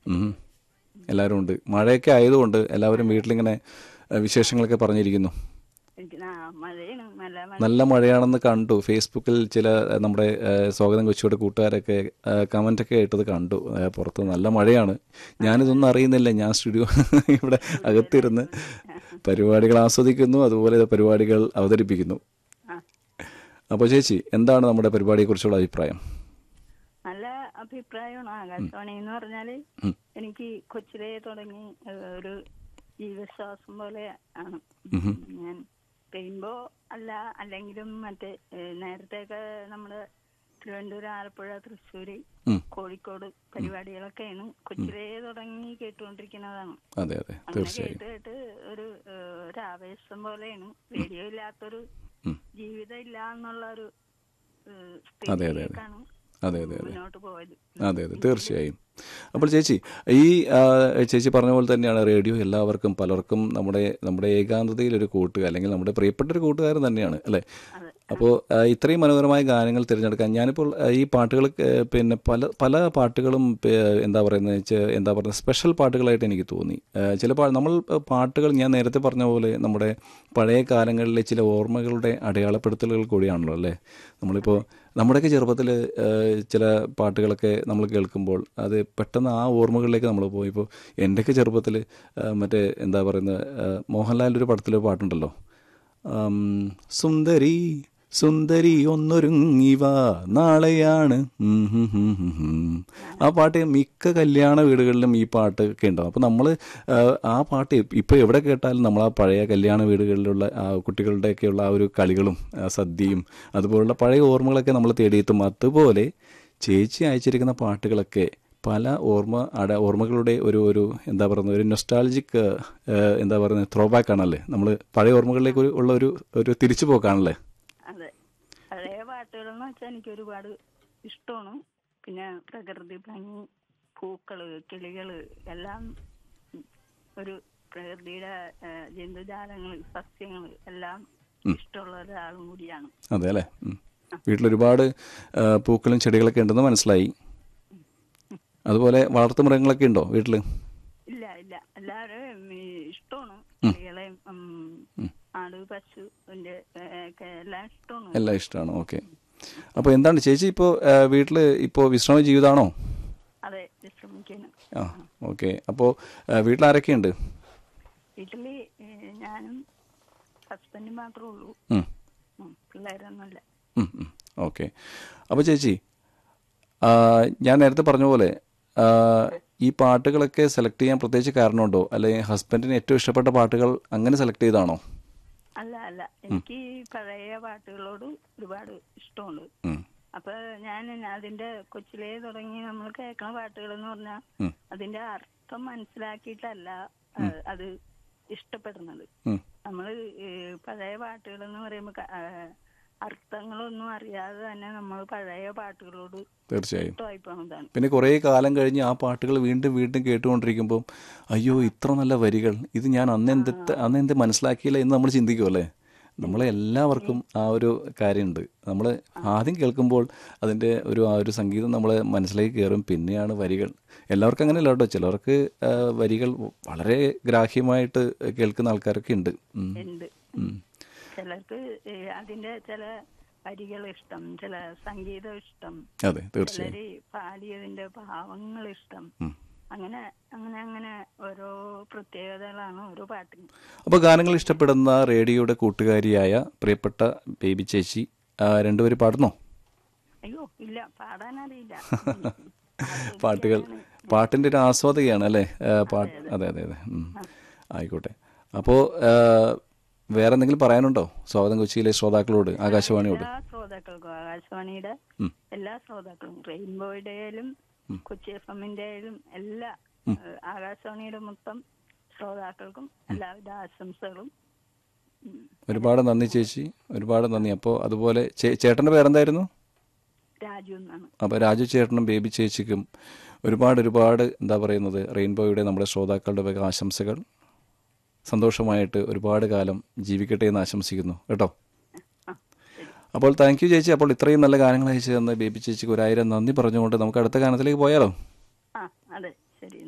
ഉം. എല്ലാവരും ഉണ്ട് മഴയൊക്കെ ആയതുകൊണ്ട് എല്ലാവരും വീട്ടിലിങ്ങനെ ഏഹ്, വിശേഷങ്ങളൊക്കെ പറഞ്ഞിരിക്കുന്നു എനിക്ക് ആ മഴയാണ് നല്ല മഴ നല്ല മഴയാണെന്ന് കണ്ടു ഫേസ്ബുക്കിൽ ചില ഏഹ്, നമ്മുടെ ഏഹ്, സ്വാഗതം കൊച്ചിയുടെ കൂട്ടുകാരൊക്കെ കമൻ്റ് ഒക്കെ ഇട്ടത് കണ്ടു ഏഹ്, പുറത്ത് നല്ല മഴയാണ് ഞാനിതൊന്നും അറിയുന്നില്ല ഞാൻ സ്റ്റുഡിയോ ഇവിടെ അകത്തിരുന്ന് പരിപാടികൾ ആസ്വദിക്കുന്നു അതുപോലെ ഇത് പരിപാടികൾ അവതരിപ്പിക്കുന്നു ആ അപ്പോൾ ചേച്ചി എന്താണ് നമ്മുടെ പരിപാടിയെക്കുറിച്ചുള്ള അഭിപ്രായം നല്ല അഭിപ്രായമാണ് ആകാശവാണി എന്ന് പറഞ്ഞാല് ഉം. എനിക്ക് കൊച്ചിലേ തുടങ്ങി ഏഹ്, ഒരു ജീവശ്വാസം പോലെ ആണ് ഉം. ഞാൻ റെയിൻബോ അല്ല അല്ലെങ്കിലും മറ്റേ ഏഹ്, നേരത്തെയൊക്കെ നമ്മുടെ തിരുവനന്തപുരം ആലപ്പുഴ തൃശ്ശൂര് ഉം. കോഴിക്കോട് പരിപാടികളൊക്കെയാണ് കൊച്ചിലേ തുടങ്ങി കേട്ടുകൊണ്ടിരിക്കുന്നതാണ് അതെ അതെ അങ്ങനെ തീർച്ചയായും കേട്ട് കേട്ട് ഒരു ഏഹ്, ഒരു ആവേശം പോലെയാണ് റേഡിയോ ഇല്ലാത്തൊരു ഉം. ജീവിതം ഇല്ല എന്നുള്ള ഒരു ഏഹ്, അതെ, അതെ, അതെ. സ്ഥിതിയിലേക്കാണ് അതെ അതെ അതെ മുന്നോട്ട് പോയത് അതെ അതെ തീർച്ചയായും അപ്പോൾ ചേച്ചി ഈ ആ, ചേച്ചി പറഞ്ഞ പോലെ തന്നെയാണ് റേഡിയോ എല്ലാവർക്കും പലർക്കും നമ്മുടെ നമ്മുടെ ഏകാന്തതയിൽ ഒരു കൂട്ടുക അല്ലെങ്കിൽ നമ്മുടെ പ്രിയപ്പെട്ട ഒരു കൂട്ടുകാരൻ തന്നെയാണ് അല്ലേ അതെ അപ്പോൾ ആ, ഇത്രയും മനോഹരമായ ഗാനങ്ങൾ തിരഞ്ഞെടുക്കാൻ ഞാനിപ്പോൾ ആ, ഈ പാട്ടുകൾ ഏഹ്, പിന്നെ പല പല പാട്ടുകളും പേ- എന്താ പറയുന്നത് വെച്ചാൽ എന്താ പറയുന്നത് സ്പെഷ്യൽ പാട്ടുകളായിട്ട് എനിക്ക് തോന്നി ഏഹ്, ചില പാ നമ്മൾ പാട്ടുകൾ ഞാൻ നേരത്തെ പറഞ്ഞ പോലെ നമ്മുടെ പഴയ കാലങ്ങളിലെ ചില ഓർമ്മകളുടെ അടയാളപ്പെടുത്തലുകൾ കൂടിയാണല്ലോ അല്ലേ നമ്മളിപ്പോൾ നമ്മുടെയൊക്കെ ചെറുപ്പത്തിൽ ചില പാട്ടുകളൊക്കെ നമ്മൾ കേൾക്കുമ്പോൾ അത് പെട്ടെന്ന് ആ ഓർമ്മകളിലേക്ക് നമ്മൾ പോയി ഇപ്പോൾ എൻ്റെയൊക്കെ ചെറുപ്പത്തിൽ മറ്റേ എന്താ പറയുന്നത് മോഹൻലാലിൻ്റെ ഒരു പടത്തിലൊരു പാട്ടുണ്ടല്ലോ ആം, സുന്ദരി സുന്ദരി ഒന്നൊരുങ്ങിവ നാളെയാണ് ഉം ഹും ഹും ഹും ഹും. ആ പാട്ട് മിക്ക കല്യാണ വീടുകളിലും ഈ പാട്ട് ഒക്കെ ഉണ്ടാവും അപ്പോൾ നമ്മൾ ആ പാട്ട് ഇപ്പോൾ എവിടെ കേട്ടാലും നമ്മൾ ആ പഴയ കല്യാണ വീടുകളിലുള്ള ആ കുട്ടികളുടെയൊക്കെയുള്ള ആ ഒരു കളികളും ആ സദ്യയും അതുപോലുള്ള പഴയ ഓർമ്മകളൊക്കെ നമ്മൾ തേടിയെത്തും അതുപോലെ ചേച്ചി അയച്ചിരിക്കുന്ന പാട്ടുകളൊക്കെ പല ഓർമ്മ അട ഓർമ്മകളുടെ ഒരു ഒരു എന്താ പറയുന്നത് ഒരു നൊസ്റ്റാൾജിക് എന്താ പറയുന്നത് ത്രോ ബാക്ക് ആണല്ലേ നമ്മൾ പഴയ ഓർമ്മകളിലേക്ക് ഒരു- ഉള്ള ഒരു ഒരു തിരിച്ചു പോക്കാണല്ലേ അതെ പഴയ പാട്ടുകൾ എന്ന് വെച്ചാൽ എനിക്ക് ഒരുപാട് ഇഷ്ടമാണ് പിന്നെ പ്രകൃതി ഭംഗി പൂക്കള് കിളികള് എല്ലാം ഉം, ഒരു പ്രകൃതിയുടെ ഏഹ്, ജന്തുജാലങ്ങള് സസ്യങ്ങള് എല്ലാം ഇഷ്ടമുള്ള ഒരാളും കൂടിയാണ് അതെ അല്ലേ ഉം. വീട്ടിലൊരുപാട് ആ, പൂക്കളും ചെടികളൊക്കെ ഉണ്ടെന്ന് മനസ്സിലായി അതുപോലെ വളർത്തു മൃഗങ്ങളൊക്കെ ഉണ്ടോ വീട്ടിൽ ഇല്ല ഇല്ല എല്ലാവരും ഈ ഇഷ്ടമാണ് കിളികളെയും ഉം, ആട് പശു ഇതിന്റെ, ഏഹ്, ഒക്കെ എല്ലാം ഇഷ്ടമാണ് എല്ലാം ഇഷ്ടമാണ് ഓക്കെ അപ്പോൾ എന്താണ് ചേച്ചി ഇപ്പോൾ വീട്ടിൽ ഇപ്പോൾ വിശ്രമ ജീവിതമാണോ അതെ വിശ്രമിക്കാനും ആ ഓക്കെ അപ്പോൾ വീട്ടിൽ ആരൊക്കെയുണ്ട് വീട്ടില് ഏഹ്, ഞാനും ഹസ്ബൻഡും മാത്രമേ ഉള്ളൂ ഉം. ഉം, പിള്ളേരൊന്നുമില്ല ഓക്കെ അപ്പോൾ ചേച്ചി ആ, ഞാൻ നേരത്തെ പറഞ്ഞ പോലെ ആ, ഈ പാട്ടുകളൊക്കെ സെലക്ട് ചെയ്യാൻ പ്രത്യേകിച്ച് കാരണമുണ്ടോ അല്ലെങ്കിൽ ഹസ്ബൻഡിന് ഏറ്റവും ഇഷ്ടപ്പെട്ട പാട്ടുകൾ അങ്ങനെ സെലക്ട് ചെയ്താണോ അല്ല അല്ല എനിക്ക് ഈ പഴയ പാട്ടുകളോട് ഒരുപാട് ഇഷ്ടമുണ്ട് ഉം. അപ്പൊ ഞാൻ അതിന്റെ കൊച്ചിലേ തുടങ്ങി നമ്മൾ കേൾക്കുന്ന പാട്ടുകൾ എന്ന് പറഞ്ഞാൽ ഉം. അതിന്റെ അർത്ഥം മനസ്സിലാക്കിയിട്ടല്ല ആ, അത് ഇഷ്ടപ്പെടുന്നത് ഉം. നമ്മള് ഈ പഴയ പാട്ടുകൾ എന്ന് പറയുമ്പോൾ അർത്ഥങ്ങളൊന്നും അറിയാതെ തന്നെ നമ്മൾ പഴയ പാട്ടുകളോട് തീർച്ചയായും ഇഷ്ടമായി പോകുന്നതാണ് പിന്നെ കുറേ കാലം കഴിഞ്ഞ് ആ പാട്ടുകൾ വീണ്ടും വീണ്ടും കേട്ടുകൊണ്ടിരിക്കുമ്പോൾ അയ്യോ ഇത്ര നല്ല വരികൾ ഇത് ഞാൻ അന്ന് എന്ത് അന്ന് എന്ത് മനസ്സിലാക്കിയില്ല എന്ന് നമ്മൾ ചിന്തിക്കുമല്ലേ നമ്മളെ എല്ലാവർക്കും ആ ഒരു കാര്യമുണ്ട് നമ്മൾ ആദ്യം കേൾക്കുമ്പോൾ അതിൻ്റെ ഒരു ആ ഒരു സംഗീതം നമ്മളെ മനസ്സിലേക്ക് കയറും പിന്നെയാണ് വരികൾ എല്ലാവർക്കും അങ്ങനെയല്ല കേട്ടോ ചിലർക്ക് ആ, വരികൾ വളരെ ഗ്രാഹ്യമായിട്ട് കേൾക്കുന്ന ആൾക്കാരൊക്കെ ഉണ്ട് ഉം. ഉണ്ട് ഉം. ചിലർക്ക് ഈ അതിന്റെ ചില വരികൾ ഇഷ്ടം ചില സംഗീതം ഇഷ്ടം അതെ തീർച്ചയായും ചിലര് പാടിയതിന്റെ ഭാവങ്ങൾ ഇഷ്ടം ഉം. അങ്ങനെ അങ്ങനെ അങ്ങനെ ഓരോ പ്രത്യേകതകളാണ് ഓരോ പാട്ടിന് അപ്പോൾ ഗാനങ്ങൾ ഇഷ്ടപ്പെടുന്ന റേഡിയോയുടെ കൂട്ടുകാരിയായ പ്രിയപ്പെട്ട ബേബി ചേച്ചി ആ, രണ്ടുപേരും പാടുന്നോ അയ്യോ ഇല്ല പാടാനറിയില്ല പാട്ടുകൾ പാട്ടിൻ്റെ ഒരു ആസ്വാദകയാണ് അല്ലേ ആ, പാട്ട് അതെ അതെ അതെ ഉം. ആയിക്കോട്ടെ അപ്പോൾ വേറെ എന്തെങ്കിലും പറയാനുണ്ടോ സ്വാഗതം കൊച്ചിയിലെ ശ്രോതാക്കളോട് ആകാശവാണിയോട് എല്ലാ ശ്രോതാക്കൾക്കും ആകാശവാണിയുടെ ഉം. എല്ലാ ശ്രോതാക്കളും റെയിൻബോയുടെ ആയാലും കൊച്ചി എഫ് എമ്മിന്റെ ആയാലും എല്ലാ ഏഹ്, ആകാശവാണിയുടെ മൊത്തം ശ്രോതാക്കൾക്കും എല്ലാവിധ ആശംസകളും ഉം. ഒരുപാട് നന്ദി ചേച്ചി ഒരുപാട് നന്ദി അപ്പോൾ അതുപോലെ ചേ- ചേട്ടൻ്റെ പേരെന്തായിരുന്നു രാജു എന്നാണ് അപ്പോൾ രാജു ചേട്ടനും ബേബി ചേച്ചിക്കും ഒരുപാട് ഒരുപാട് എന്താ പറയുന്നത് റെയിൻബോയുടെ നമ്മുടെ ശ്രോതാക്കളുടെ വക ആശംസകൾ സന്തോഷമായിട്ട് ഒരുപാട് കാലം ജീവിക്കട്ടെ എന്ന് ആശംസിക്കുന്നു കേട്ടോ ആ ശരി അപ്പോൾ താങ്ക് യു ചേച്ചി അപ്പോൾ ഇത്രയും നല്ല ഗാനങ്ങൾ അയച്ചു തന്ന ബേബി ചേച്ചിക്ക് ഒരായിരം നന്ദി പറഞ്ഞുകൊണ്ട് നമുക്ക് അടുത്ത ഗാനത്തിലേക്ക് പോയാലോ ആ അതെ ശരി